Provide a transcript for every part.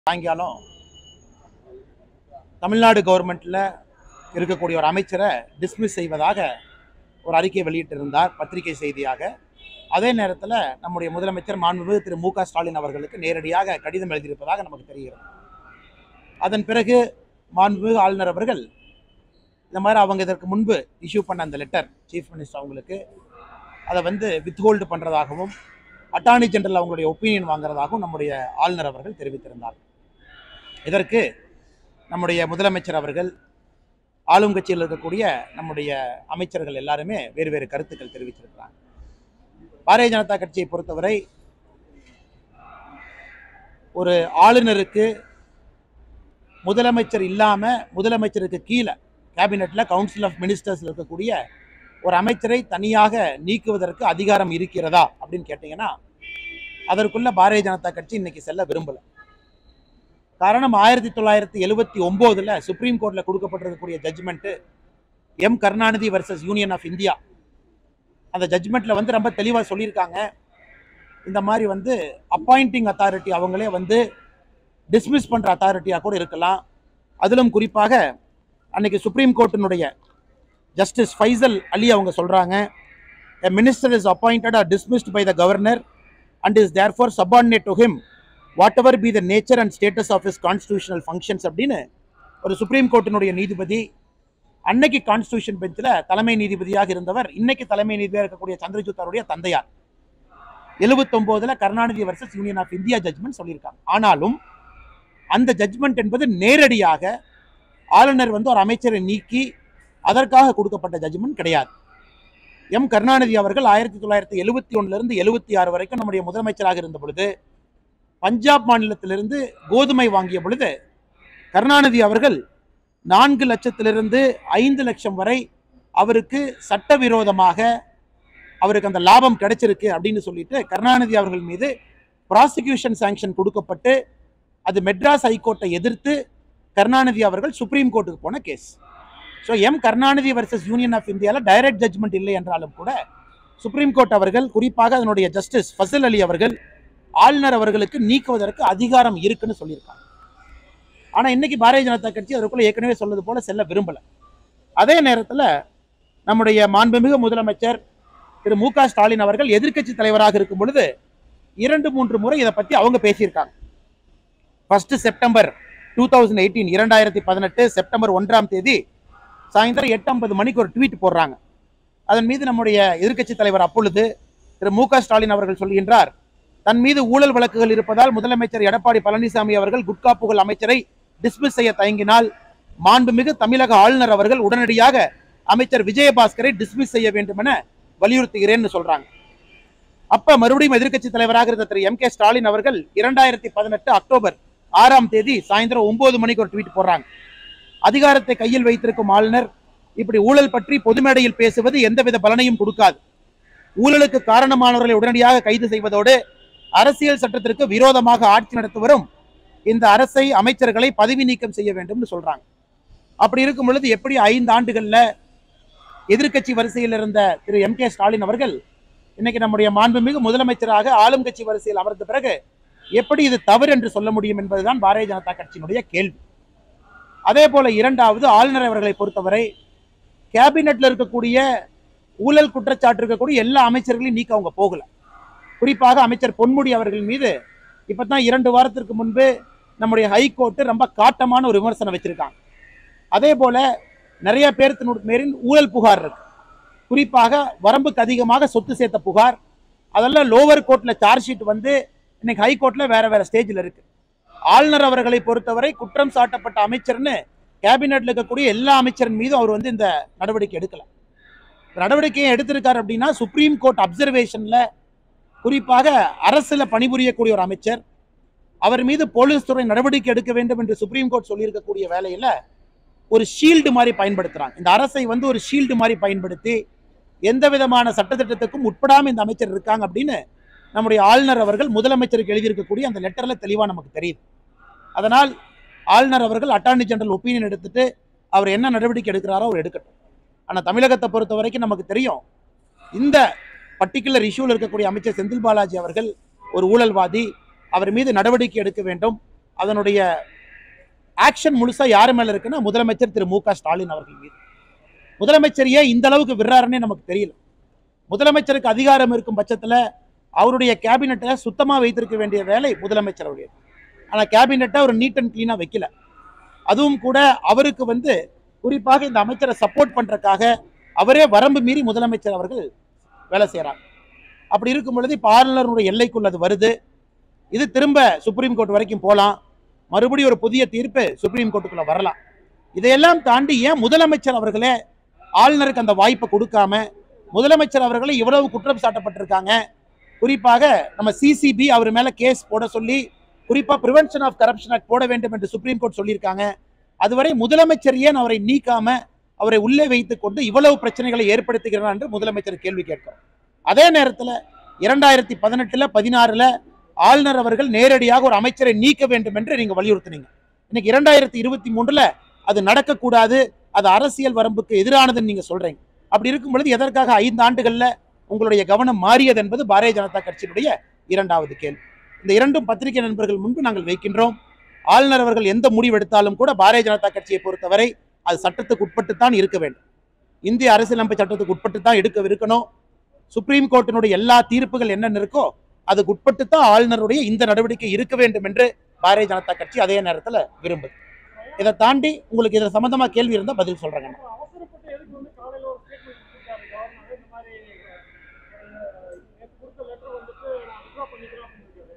சாயங்காலம் தமிழ்நாடு கவர்மெண்ட்ல இருக்கக்கூடிய ஒரு அமைச்சரை டிஸ்மிஸ் செய்வதாக ஒரு அறிக்கை வெளியிட்டிருந்தார் பத்திரிகை செய்தியாக அதே நேரத்தில் நம்முடைய முதலமைச்சர் மாண்புமிகு திரு மு க ஸ்டாலின் அவர்களுக்கு நேரடியாக கடிதம் எழுதியிருப்பதாக நமக்கு தெரிகிறது அதன் பிறகு மாண்புமிகு ஆளுநர் அவர்கள் இந்த மாதிரி அவங்க இதற்கு முன்பு இஷ்யூ பண்ண அந்த லெட்டர் சீஃப் மினிஸ்டர் அவங்களுக்கு அதை வந்து வித்ஹோல்டு பண்ணுறதாகவும் அட்டார்னி ஜெனரல் அவங்களுடைய ஒப்பீனியன் வாங்குறதாகவும் நம்முடைய ஆளுநர் அவர்கள் தெரிவித்திருந்தார் இதற்கு நம்முடைய முதலமைச்சர் அவர்கள் ஆளும் கட்சியில் இருக்கக்கூடிய நம்முடைய அமைச்சர்கள் எல்லாருமே வேறு வேறு கருத்துக்கள் தெரிவிச்சிருக்கிறாங்க பாரதிய ஜனதா கட்சியை பொறுத்தவரை ஒரு ஆளுநருக்கு முதலமைச்சர் இல்லாம முதலமைச்சருக்கு கீழே கேபினெட்ல கவுன்சில் ஆஃப் மினிஸ்டர்ஸ் இருக்கக்கூடிய ஒரு அமைச்சரை தனியாக நீக்குவதற்கு அதிகாரம் இருக்கிறதா அப்படின்னு கேட்டீங்கன்னா அதற்குள்ள பாரதிய ஜனதா கட்சி இன்னைக்கு செல்ல விரும்பல காரணம் ஆயிரத்தி தொள்ளாயிரத்தி எழுவத்தி ஒம்போதுல சுப்ரீம் கோர்ட்ல கொடுக்கப்பட்டிருக்கக்கூடிய judgement M Karunanidhi versus union of India அந்த ஜட்ஜ்மெண்ட்ல வந்து ரொம்ப தெளிவாக சொல்லியிருக்காங்க இந்த மாதிரி வந்து அப்பாயிண்டிங் அத்தாரிட்டி அவங்களே வந்து டிஸ்மிஸ் பண்ற அத்தாரிட்டியாக கூட இருக்கலாம் அதிலும் குறிப்பாக அன்னைக்கு சுப்ரீம் கோர்ட்டினுடைய ஜஸ்டிஸ் ஃபைசல் அலி அவங்க சொல்றாங்க a minister is appointed or dismissed by the governor and is therefore subordinate to him whatever be the nature and status of his constitutional functions அப்படின்னு ஒரு சுப்ரீம் கோர்ட்டினுடைய நீதிபதி அன்னைக்கு கான்ஸ்டியூஷன் பெஞ்சில் தலைமை நீதிபதியாக இருந்தவர் இன்னைக்கு தலைமை நீதிபதியாக இருக்கக்கூடிய சந்திரசூட் அவருடைய தந்தையார் எழுபத்தொம்போதுல Karunanidhi versus union of India judgement சொல்லியிருக்காங்க ஆனாலும் அந்த ஜட்ஜ்மெண்ட் என்பது நேரடியாக ஆளுநர் வந்து ஒரு அமைச்சரை நீக்கி அதற்காக கொடுக்கப்பட்ட ஜட்ஜ்மெண்ட் கிடையாது எம் கருணாநிதி அவர்கள் ஆயிரத்தி தொள்ளாயிரத்தி எழுபத்தி ஒன்னுலேருந்து எழுபத்தி ஆறு வரைக்கும் நம்முடைய முதலமைச்சராக இருந்த பொழுது பஞ்சாப் மாநிலத்திலிருந்து கோதுமை வாங்கிய பொழுது கருணாநிதி அவர்கள் நான்கு லட்சத்திலிருந்து ஐந்து லட்சம் வரை அவருக்கு சட்டவிரோதமாக அவருக்கு அந்த லாபம் கிடைச்சிருக்கு அப்படின்னு சொல்லிட்டு கருணாநிதி அவர்கள் மீது ப்ராசிக்யூஷன் சாங்ஷன் கொடுக்கப்பட்டு அது மெட்ராஸ் ஹைகோர்ட்டை எதிர்த்து கருணாநிதி அவர்கள் சுப்ரீம் கோர்ட்டுக்கு போன case so M Karunanidhi versus union of இந்தியாவில் டைரக்ட் ஜட்ஜ்மெண்ட் இல்லை என்றாலும் கூட சுப்ரீம் கோர்ட் அவர்கள் குறிப்பாக அதனுடைய ஜஸ்டிஸ் ஃபசல் அலி அவர்கள் ஆளுநர் அவர்களுக்கு நீக்குவதற்கு அதிகாரம் இருக்குன்னு சொல்லியிருக்காங்க ஆனால் இன்னைக்கு பாரதிய ஜனதா கட்சி அதற்குள்ள ஏற்கனவே சொன்னது போல செல்ல விரும்பல அதே நேரத்தில் நம்முடைய மாண்புமிகு முதலமைச்சர் திரு மு க ஸ்டாலின் அவர்கள் எதிர்க்கட்சி தலைவராக இருக்கும் பொழுது இரண்டு மூன்று முறை இதை பற்றி அவங்க பேசியிருக்காங்க first September two thousand eighteen இரண்டாயிரத்தி பதினெட்டு செப்டம்பர் ஒன்றாம் தேதி சாயந்தரம் எட்டு ஐம்பது மணிக்கு ஒரு ட்வீட் போடுறாங்க அதன் மீது நம்முடைய எதிர்க்கட்சி தலைவர் அப்பொழுது திரு மு க ஸ்டாலின் அவர்கள் சொல்கின்றார் தன் மீது ஊழல் வழக்குகள் இருப்பதால் முதலமைச்சர் எடப்பாடி பழனிசாமி அவர்கள் குட்கா புகழ் அமைச்சரை டிஸ்மிஸ் செய்ய தயங்கினால் மாண்புமிகு தமிழக ஆளுநர் அவர்கள் உடனடியாக அமைச்சர் விஜயபாஸ்கரை டிஸ்மிஸ் செய்ய வேண்டும் என வலியுறுத்துகிறேன்னு சொல்றாங்க அப்ப மறுபடியும் எதிர்க்கட்சி தலைவராக இருந்த திரு எம் கே ஸ்டாலின் அவர்கள் இரண்டாயிரத்தி பதினெட்டு அக்டோபர் ஆறாம் தேதி சாயந்தரம் ஒன்பது மணிக்கு ஒரு ட்வீட் போடுறாங்க அதிகாரத்தை கையில் வைத்திருக்கும் ஆளுநர் இப்படி ஊழல் பற்றி பொது மேடையில் பேசுவது எந்தவித பலனையும் கொடுக்காது ஊழலுக்கு காரணமானவர்களை உடனடியாக கைது செய்வதோடு அரசியல் சட்டத்திற்கு விரோதமாக ஆட்சி நடத்தி வரும் இந்த அரசை அமைச்சர்களை பதவி நீக்கம் செய்ய வேண்டும்னு சொல்றாங்க அப்படி இருக்கும் பொழுது எப்படி ஐந்து ஆண்டுகள்ல எதிர்க்கட்சி வரிசையில் இருந்த திரு எம் கே ஸ்டாலின் அவர்கள் இன்னைக்கு நம்முடைய மாண்புமிகு முதலமைச்சராக ஆளும் கட்சி வரிசையில் அமர்ந்த பிறகு எப்படி இது தவறு என்று சொல்ல முடியும் என்பதுதான் பாரதிய ஜனதா கட்சியினுடைய கேள்வி அதே போல இரண்டாவது ஆளுநர் அவர்களை பொறுத்தவரை கேபினெட்ல இருக்கக்கூடிய ஊழல் குற்றச்சாட்டு இருக்கக்கூடிய எல்லா அமைச்சர்களையும் நீக்க அவங்க போகல குறிப்பாக அமைச்சர் பொன்முடி அவர்கள் மீது இப்பதான் இரண்டு வாரத்திற்கு முன்பு நம்முடைய ஹைகோர்ட் ரொம்ப காட்டமான ஒரு விமர்சனம் வச்சிருக்காங்க அதே போல நிறைய பேர்த்தினு மேரின் ஊழல் புகார் இருக்கு குறிப்பாக வரம்புக்கு அதிகமாக சொத்து சேர்த்த புகார் அதெல்லாம் லோவர் கோர்ட்ல சார்ஜ் ஷீட் வந்து இன்னைக்கு ஹைகோர்ட்ல வேற வேற ஸ்டேஜில் இருக்கு ஆளுநர் அவர்களை பொறுத்தவரை குற்றம் சாட்டப்பட்ட அமைச்சர்னு கேபினெட்ல இருக்கக்கூடிய எல்லா அமைச்சரின் மீதும் அவர் வந்து இந்த நடவடிக்கை எடுக்கல இந்த நடவடிக்கையை எடுத்திருக்காரு அப்படின்னா சுப்ரீம் கோர்ட் அப்சர்வேஷன்ல குறிப்பாக அரசுல பணிபுரியக்கூடிய ஒரு அமைச்சர் அவர் மீது போலீஸ் துறை நடவடிக்கை எடுக்க வேண்டும் என்று சுப்ரீம் கோர்ட் சொல்லியிருக்கக்கூடிய வேலையில ஒரு ஷீல்டு மாதிரி பயன்படுத்துறாங்க இந்த அரசை வந்து ஒரு ஷீல்டு மாதிரி பயன்படுத்தி எந்த விதமான சட்டத்திட்டத்துக்கும் உட்படாம இந்த அமைச்சர் இருக்காங்க அப்படின்னு நம்முடைய ஆளுநர் அவர்கள் முதலமைச்சருக்கு எழுதியிருக்கக்கூடிய அந்த லெட்டர்ல தெளிவா நமக்கு தெரியுது அதனால் ஆளுநர் அவர்கள் அட்டார்னி ஜெனரல் ஒப்பீனியன் எடுத்துட்டு அவர் என்ன நடவடிக்கை எடுக்கிறாரோ அவர் எடுக்கட்டும் ஆனால் தமிழகத்தை பொறுத்த வரைக்கும் நமக்கு தெரியும் இந்த பர்டிகுலர் இஷ்யூவில் இருக்கக்கூடிய அமைச்சர் செந்தில் பாலாஜி அவர்கள் ஒரு ஊழல்வாதி அவர் மீது நடவடிக்கை எடுக்க வேண்டும் அதனுடைய ஆக்ஷன் முழுசா யார் மேல இருக்குன்னா முதலமைச்சர் திரு மு க ஸ்டாலின் அவர்கள் மீது முதலமைச்சர் ஏன் இந்த அளவுக்கு விடுறாருன்னே நமக்கு தெரியல முதலமைச்சருக்கு அதிகாரம் இருக்கும் பட்சத்துல அவருடைய கேபினெட்டை சுத்தமா வைத்திருக்க வேண்டிய வேலை முதலமைச்சர் அவருடையது ஆனா கேபினெட்டை அவர் நீட் அண்ட் கிளீனா வைக்கல அதுவும் கூட அவருக்கு வந்து குறிப்பாக இந்த அமைச்சரை சப்போர்ட் பண்றதுக்காக அவரே வரம்பு மீறி முதலமைச்சர் அவர்கள் வேலை செய்றாங்க அப்படி இருக்கும் பொழுது இப்போ ஆளுநருடைய எல்லைக்குள் அது வருது இது திரும்ப சுப்ரீம் கோர்ட் வரைக்கும் போகலாம் மறுபடியும் ஒரு புதிய தீர்ப்பு சுப்ரீம் கோர்ட்டுக்குள்ள வரலாம் இதையெல்லாம் தாண்டி ஏன் முதலமைச்சர் அவர்களே ஆளுநருக்கு அந்த வாய்ப்பை கொடுக்காம முதலமைச்சர் அவர்களே இவ்வளவு குற்றம் சாட்டப்பட்டிருக்காங்க குறிப்பாக நம்ம சிசிபி அவர் மேல கேஸ் போட சொல்லி குறிப்பா பிரிவென்ஷன் ஆஃப் கரப்ஷன் ஆக்ட் போட வேண்டும் என்று சுப்ரீம் கோர்ட் சொல்லியிருக்காங்க அதுவரை முதலமைச்சர் ஏன் அவரை நீக்காம அவரை உள்ளே வைத்துக் கொண்டு இவ்வளவு பிரச்சனைகளை ஏற்படுத்துகிறார் என்று முதலமைச்சர் கேள்வி கேட்கிறோம் அதே நேரத்தில் இரண்டாயிரத்தி பதினெட்டுல பதினாறுல ஆளுநர் அவர்கள் நேரடியாக ஒரு அமைச்சரை நீக்க வேண்டும் என்று நீங்க வலியுறுத்தினீங்க இன்னைக்கு இரண்டாயிரத்தி இருபத்தி மூன்றுல அது நடக்கக்கூடாது அது அரசியல் வரம்புக்கு எதிரானதுன்னு நீங்க சொல்றீங்க அப்படி இருக்கும் பொழுது எதற்காக ஐந்து ஆண்டுகள்ல உங்களுடைய கவனம் மாறியது என்பது பாரதிய ஜனதா கட்சியினுடைய இரண்டாவது கேள்வி இந்த இரண்டும் பத்திரிகை நண்பர்கள் முன்பு நாங்கள் வைக்கின்றோம் ஆளுநர் அவர்கள் எந்த முடிவு எடுத்தாலும் கூட பாரதிய ஜனதா கட்சியை பொறுத்தவரை அது சட்டத்துக்கு உட்பட்டு தான் இருக்க வேண்டும் இந்திய அரசியலமைப்பு சட்டத்துக்கு உட்பட்டு தான் எடுக்க இருக்கணும் சுப்ரீம் கோர்ட்டினுடைய எல்லா தீர்ப்புகள் என்னென்ன இருக்கோ அதுக்கு உட்பட்டு தான் ஆளுநருடைய இந்த நடவடிக்கை இருக்க வேண்டும் என்று பாரதிய ஜனதா கட்சி அதே நேரத்தில் விரும்புது இதை தாண்டி உங்களுக்கு இதில் சம்பந்தமா கேள்வி இருந்தால் பதில் சொல்றேங்க அப்ப அவசரப்பட்டு எதுக்கு வந்து காலையில ஒரு ஸ்டேட்மெண்ட் கொடுத்தாரு கவர்னர் இந்த மாதிரி அஹ், நேத்து கொடுத்த லெட்டர் வந்துட்டு நான் வித்ரா பண்ணிக்கிறேன் அப்படின்னு இருக்காரு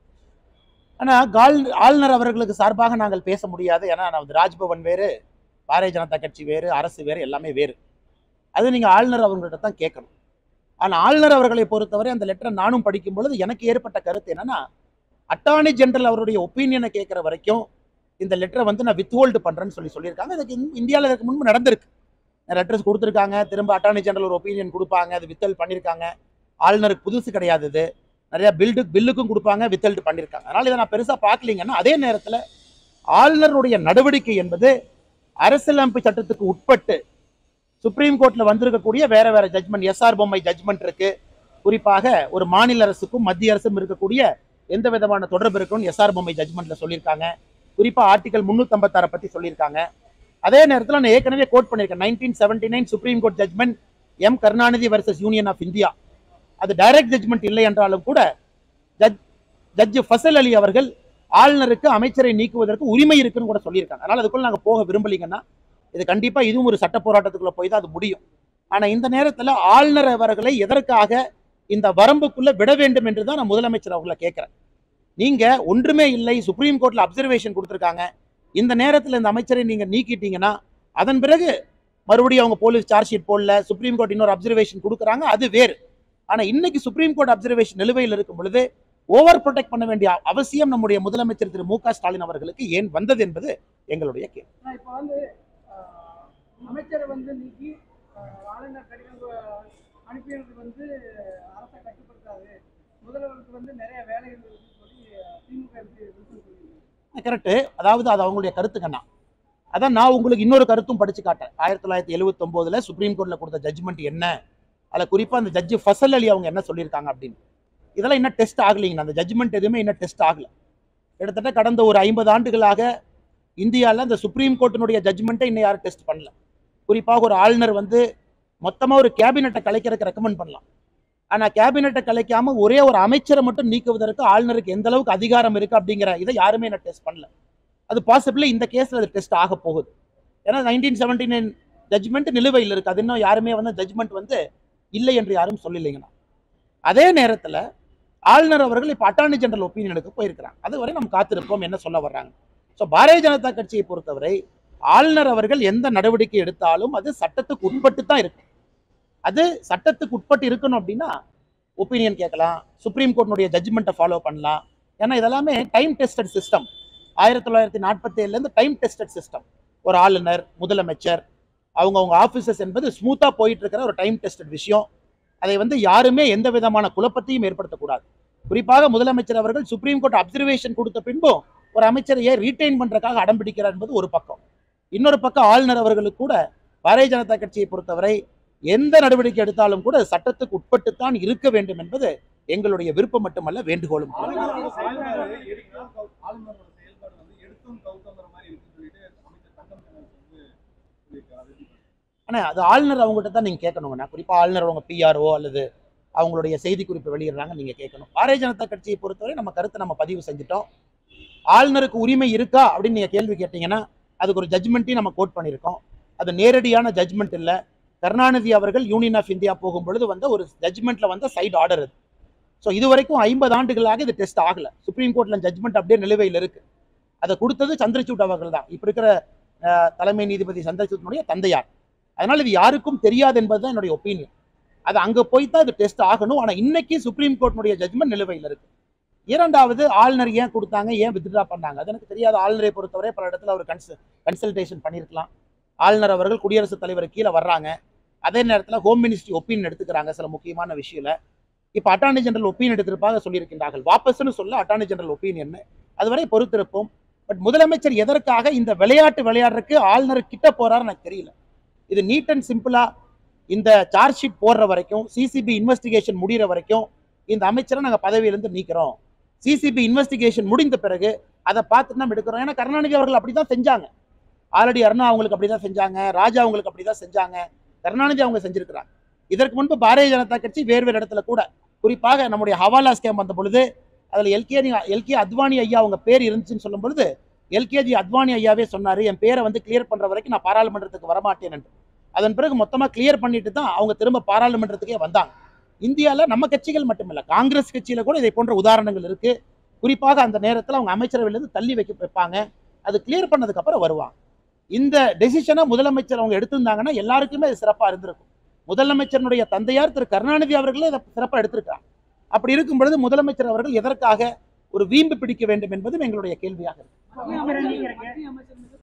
ஆனா கால் ஆளுநர் அவர்களுக்கு சார்பாக நாங்கள் பேச முடியாது ஏன்னா நமது ராஜ்பவன் வேறு பாரதிய ஜனதா கட்சி வேறு அரசு வேறு எல்லாமே வேறு அது நீங்க ஆளுநர் அவங்கள்ட்ட தான் கேட்கணும் ஆனா ஆளுநர் அவர்களை பொறுத்தவரை அந்த லெட்டரை நானும் படிக்கும் பொழுது எனக்கு ஏற்பட்ட கருத்து என்னன்னா அட்டார்னி ஜெனரல் அவருடைய ஒப்பீனியனை கேட்குற வரைக்கும் இந்த லெட்டரை வந்து நான் வித்ஹோல்டு பண்றேன்னு சொல்லி சொல்லியிருக்காங்க இதுக்கு இந்தியாவில் இதுக்கு முன்பு நடந்திருக்கு லெட்டர்ஸ் கொடுத்துருக்காங்க திரும்ப அட்டார்னி ஜெனரல் ஒரு ஒப்பீனியன் கொடுப்பாங்க அது வித்தல் பண்ணியிருக்காங்க ஆளுநருக்கு புதுசு கிடையாது இது நிறைய பில்டு பில்லுக்கும் கொடுப்பாங்க வித்தல்டு பண்ணியிருக்காங்க அதனால இதை நான் பெருசாக பார்க்கலீங்கன்னா அதே நேரத்தில் ஆளுநருடைய நடவடிக்கை என்பது அரசியலமைப்பு சட்டத்துக்கு உட்பட்டு சுப்ரீம் கோர்ட்ல வந்திருக்கக்கூடிய வேற வேற ஜட்மெண்ட் எஸ்ஆர் பொம்மை ஜட்மெண்ட் இருக்கு குறிப்பாக ஒரு மாநில அரசுக்கும் மத்திய அரசும் இருக்கக்கூடிய எந்த விதமான தொடர்பு இருக்குன்னு எஸ்ஆர் பொம்மை ஜட்மெண்ட்ல சொல்லியிருக்காங்க குறிப்பா ஆர்டிகல் முன்னூத்தம்பத்தாறை பத்தி சொல்லியிருக்காங்க அதே நேரத்தில் நான் ஏற்கனவே கோட் பண்ணியிருக்கேன் nineteen seventy nine supreme court judgement M Karunanidhi versus union of India அது டைரக்ட் ஜட்மெண்ட் இல்லை என்றாலும் கூட ஜட்ஜ் ஜட்ஜ் ஃபசல் அலி அவர்கள் ஆளுநருக்கு அமைச்சரை நீக்குவதற்கு உரிமை இருக்குன்னு கூட சொல்லியிருக்காங்க அதனால அதுக்குள்ள நாங்கள் போக விரும்பலீங்கன்னா இது கண்டிப்பா இதுவும் ஒரு சட்ட போராட்டத்துக்குள்ள போய் தான் அது முடியும் ஆனா இந்த நேரத்துல ஆளுநர் அவர்களை எதற்காக இந்த வரம்புக்குள்ள விட வேண்டும் என்று தான் நான் முதலமைச்சர் அவர்களை கேட்கிறேன் நீங்க ஒன்றுமே இல்லை சுப்ரீம் கோர்ட்ல அப்சர்வேஷன் கொடுத்துருக்காங்க இந்த நேரத்துல இந்த அமைச்சரை நீங்க நீக்கிட்டீங்கன்னா அதன் பிறகு மறுபடியும் அவங்க போலீஸ் சார்ஜ் ஷீட் போடல சுப்ரீம் கோர்ட் இன்னொரு அப்சர்வேஷன் கொடுக்குறாங்க அது வேறு ஆனா இன்னைக்கு சுப்ரீம் கோர்ட் அப்சர்வேஷன் நிலுவையில் இருக்கும் பொழுது ஓவர் ப்ரொடெக்ட் பண்ண வேண்டிய அவசியம் நம்முடைய முதலமைச்சர் திரு மு க ஸ்டாலின் அவர்களுக்கு ஏன் வந்தது என்பது எங்களுடைய கேள்வி ஆனா இப்ப வந்து அஹ், அமைச்சரை வந்து நீக்கி அஹ், ஆளுநர் கடிதம் அஹ், அனுப்பியது வந்து அரசை கட்டுப்படுத்தாது முதல்வருக்கு வந்து நிறைய வேலை இருந்ததுன்னு சொல்லி அஹ், திமுக எம்பி வில்சன் சொல்லியிருக்காரு கரெக்டு அதாவது அது அவங்களுடைய கருத்துக்கண்ணா அதான் நான் உங்களுக்கு இன்னொரு கருத்தும் படிச்சு காட்டேன் ஆயிரத்தி தொள்ளாயிரத்தி எழுபத்தொம்போதுல சுப்ரீம் கோர்ட்ல கொடுத்த ஜட்ஜ்மெண்ட் என்ன அதில் குறிப்பா அந்த ஜட்ஜு ஃபசல் அலி அவங்க என்ன சொல்லியிருக்காங்க அப்படின்னு இதெல்லாம் இன்னும் டெஸ்ட் ஆகலைங்கண்ணா அந்த ஜட்ஜ்மெண்ட் எதுவுமே இன்னும் டெஸ்ட் ஆகல கிட்டத்தட்ட கடந்த ஒரு ஐம்பது ஆண்டுகளாக இந்தியாவில் அந்த சுப்ரீம் கோர்ட்டினுடைய ஜட்ஜ்மெண்ட்டை இன்னும் யாரும் டெஸ்ட் பண்ணல குறிப்பாக ஒரு ஆளுநர் வந்து மொத்தமாக ஒரு கேபினெட்டை கலைக்கிறதுக்கு ரெக்கமெண்ட் பண்ணலாம் ஆனால் கேபினெட்டை கலைக்காம ஒரே ஒரு அமைச்சரை மட்டும் நீக்குவதற்கு ஆளுநருக்கு எந்த அளவுக்கு அதிகாரம் இருக்கு அப்படிங்கிற இதை யாருமே என்ன டெஸ்ட் பண்ணல அது பாசிபிளி இந்த கேஸில் அது டெஸ்ட் ஆக போகுது ஏன்னா நைன்டீன் செவன்டி நைன் ஜட்ஜ்மெண்ட் நிலுவையில் இருக்கு அது இன்னும் யாருமே வந்து ஜட்ஜ்மெண்ட் வந்து இல்லை என்று யாரும் சொல்லலைங்கண்ணா அதே நேரத்தில் ஆளுநர் அவர்கள் இப்போ அட்டார்னி ஜெனரல் ஒப்பீனியனுக்கு போயிருக்கிறாங்க அதுவரை நம்ம காத்திருப்போம் என்ன சொல்ல வர்றாங்க ஸோ பாரதிய ஜனதா கட்சியை பொறுத்தவரை ஆளுநர் அவர்கள் எந்த நடவடிக்கை எடுத்தாலும் அது சட்டத்துக்கு உட்பட்டு தான் இருக்கு அது சட்டத்துக்கு உட்பட்டு இருக்கணும் அப்படின்னா ஒப்பீனியன் கேட்கலாம் சுப்ரீம் கோர்ட்டினுடைய ஜட்ஜ்மெண்ட்டை ஃபாலோ பண்ணலாம் ஏன்னா இதெல்லாமே டைம் டெஸ்டட் சிஸ்டம் ஆயிரத்தி தொள்ளாயிரத்தி நாற்பத்தேழுலேருந்து டைம் டெஸ்டட் சிஸ்டம் ஒரு ஆளுநர் முதலமைச்சர் அவங்க அவங்க ஆஃபீஸஸ் என்பது ஸ்மூத்தாக போயிட்டு இருக்கிற ஒரு டைம் டெஸ்டட் விஷயம் அதை வந்து யாருமே எந்த விதமான குழப்பத்தையும் ஏற்படுத்தக்கூடாது குறிப்பாக முதலமைச்சர் அவர்கள் சுப்ரீம் கோர்ட் அப்சர்வேஷன் கொடுத்த பின்பும் ஒரு அமைச்சரையே ரீட்டைன் பண்றதுக்காக அடம் பிடிக்கிறார் என்பது ஒரு பக்கம் இன்னொரு பக்கம் ஆளுநர் அவர்களுக்கு கூட பாரதிய ஜனதா கட்சியை பொறுத்தவரை எந்த நடவடிக்கை எடுத்தாலும் கூட சட்டத்துக்கு உட்பட்டுத்தான் இருக்க வேண்டும் என்பது எங்களுடைய விருப்பம் மட்டுமல்ல வேண்டுகோளும் கூட ஆளுநரோட செயல்பாடு எடுக்கலாம் ஆளுநரோட செயல்பாடு எடுத்தோம் கவுத்தோங்கிற மாதிரி இருக்குன்னு சொல்லிட்டு அமைச்சர் தங்கம் தென்னரசு வந்து சொல்லியிருக்காரு அது எப்படி ஆனால் அது ஆளுநர் அவங்ககிட்ட தான் நீங்கள் கேட்கணுங்கண்ணா குறிப்பாக ஆளுநர் அவங்க பிஆர்ஓ அல்லது அவங்களுடைய செய்திக்குறிப்பு வெளியிடுறாங்க நீங்கள் கேட்கணும் பாரதிய ஜனதா கட்சியை பொறுத்தவரை நம்ம கருத்தை நம்ம பதிவு செஞ்சுட்டோம் ஆளுநருக்கு உரிமை இருக்கா அப்படின்னு நீங்கள் கேள்வி கேட்டீங்கன்னா அதுக்கு ஒரு ஜட்ஜ்மெண்ட்டையும் நம்ம கோட் பண்ணியிருக்கோம் அது நேரடியான ஜட்ஜ்மெண்ட் இல்லை கருணாநிதி அவர்கள் யூனியன் ஆஃப் இந்தியா போகும் பொழுது வந்த ஒரு ஜட்ஜ்மெண்ட்ல வந்த சைடு ஆர்டர் அது ஸோ இது வரைக்கும் ஐம்பது ஆண்டுகளாக இது டெஸ்ட் ஆகல சுப்ரீம் கோர்ட்ல ஜட்ஜ்மெண்ட் அப்படியே நிலுவையில் இருக்கு அதை கொடுத்தது சந்திரசூட் அவர்கள் தான் இப்போ இருக்கிற அஹ், தலைமை நீதிபதி சந்திரசூட்னுடைய தந்தையார் அதனால இது யாருக்கும் தெரியாது என்பதுதான் என்னுடைய ஒப்பீனியன் அது அங்க போய் தான் இது டெஸ்ட் ஆகணும் ஆனா இன்னைக்கு சுப்ரீம் கோர்ட்னுடைய ஜட்ஜ்மெண்ட் நிலுவையில் இருக்கு இரண்டாவது ஆளுநர் ஏன் கொடுத்தாங்க ஏன் வித்ட்ரா பண்ணாங்க அது எனக்கு தெரியாது ஆளுநரை பொறுத்தவரை பல இடத்துல அவர் கன்சல் கன்சல்டேஷன் பண்ணியிருக்கலாம் ஆளுநர் அவர்கள் குடியரசுத் தலைவர் கீழே வர்றாங்க அதே நேரத்தில் ஹோம் மினிஸ்ட்ரி ஒப்பீனியன் எடுத்துக்கிறாங்க சில முக்கியமான விஷயத்துல இப்போ அட்டார்னி ஜெனரல் ஒப்பீனியன் எடுத்திருப்பாக சொல்லியிருக்கின்றார்கள் வாபஸ்னு சொல்ல அட்டார்னி ஜெனரல் ஒப்பீனியன் அதுவரை பொறுத்திருப்போம் பட் முதலமைச்சர் எதற்காக இந்த விளையாட்டு விளையாடுறதுக்கு ஆளுநர் கிட்ட போறாரு எனக்கு தெரியல இது நீட் அண்ட் சிம்பிளா இந்த சார்ஜ் ஷீட் போடுற வரைக்கும் சிசிபி இன்வெஸ்டிகேஷன் முடிகிற வரைக்கும் இந்த அமைச்சரை நாங்கள் பதவியிலிருந்து நீக்கிறோம் சிசிபி இன்வெஸ்டிகேஷன் முடிந்த பிறகு அதை பார்த்துட்டு நம்ம எடுக்கிறோம் ஏன்னா கருணாநிதி அவர்கள் அப்படி தான் செஞ்சாங்க ஆல்ரெடி அருணா அவங்களுக்கு அப்படி தான் செஞ்சாங்க ராஜா அவங்களுக்கு அப்படி தான் செஞ்சாங்க கருணாநிதி அவங்க செஞ்சிருக்கிறாங்க இதற்கு முன்பு பாரதிய ஜனதா கட்சி வேறு வேறு இடத்துல கூட குறிப்பாக நம்முடைய ஹவாலா ஸ்கேம் வந்த பொழுது அதில் எல்கேஜி எல்கே அத்வானி ஐயா அவங்க பேர் இருந்துச்சுன்னு சொல்லும் பொழுது எல்கேஜி அத்வானி ஐயாவே சொன்னார் என் பேரை வந்து கிளியர் பண்ணுற வரைக்கும் நான் பாராளுமன்றத்துக்கு வரமாட்டேன் என்று அதன் பிறகு மொத்தமாக கிளியர் பண்ணிட்டு தான் அவங்க திரும்ப பாராளுமன்றத்துக்கே வந்தாங்க இந்தியாவில் நம்ம கட்சிகள் மட்டுமில்ல காங்கிரஸ் கட்சியில் கூட இதை போன்ற உதாரணங்கள் இருக்கு குறிப்பாக அந்த நேரத்தில் அவங்க அமைச்சரவையிலிருந்து தள்ளி வைக்க வைப்பாங்க அது கிளியர் பண்ணதுக்கு அப்புறம் வருவாங்க இந்த டெசிஷனை முதலமைச்சர் அவங்க எடுத்திருந்தாங்கன்னா எல்லாருக்குமே அது சிறப்பாக இருந்திருக்கும் முதலமைச்சருடைய தந்தையார் திரு கருணாநிதி அவர்களே இதை சிறப்பாக எடுத்திருக்காங்க அப்படி இருக்கும் பொழுது முதலமைச்சர் அவர்கள் எதற்காக ஒரு வீம்பு பிடிக்க வேண்டும் என்பதும் எங்களுடைய கேள்வியாக இருக்கு மத்திய அமைச்சர் நீங்க- மத்திய அமைச்சர்